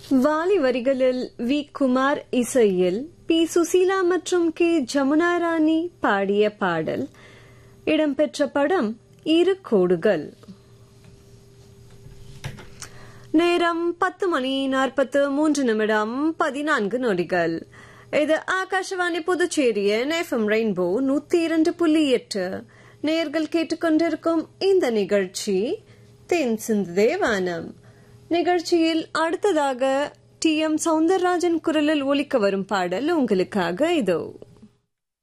வாலி வரிகளில் வி குமார் இசையில் பி சுசீலா மற்றும் கே ஜமுனா ராணி பாடிய பாடல் இடம்பெற்ற படம் இரு கோடுகள் நேரம் பத்து மணி நாற்பத்து மூன்று நிமிடம் பதினான்கு நொடிகள் இது ஆகாஷவாணி புதுச்சேரியின் எஃப்எம் ரெயின்போ நூத்தி இரண்டு புள்ளி எட்டு நேர்கள் கேட்டுக்கொண்டிருக்கும் இந்த நிகழ்ச்சி தென் சிந்து தேவானம் நிகழ்ச்சியில் அடுத்ததாக டி எம் சவுந்தரராஜன் குரலில் ஒலிக்க வரும் பாடல் உங்களுக்காக இதோ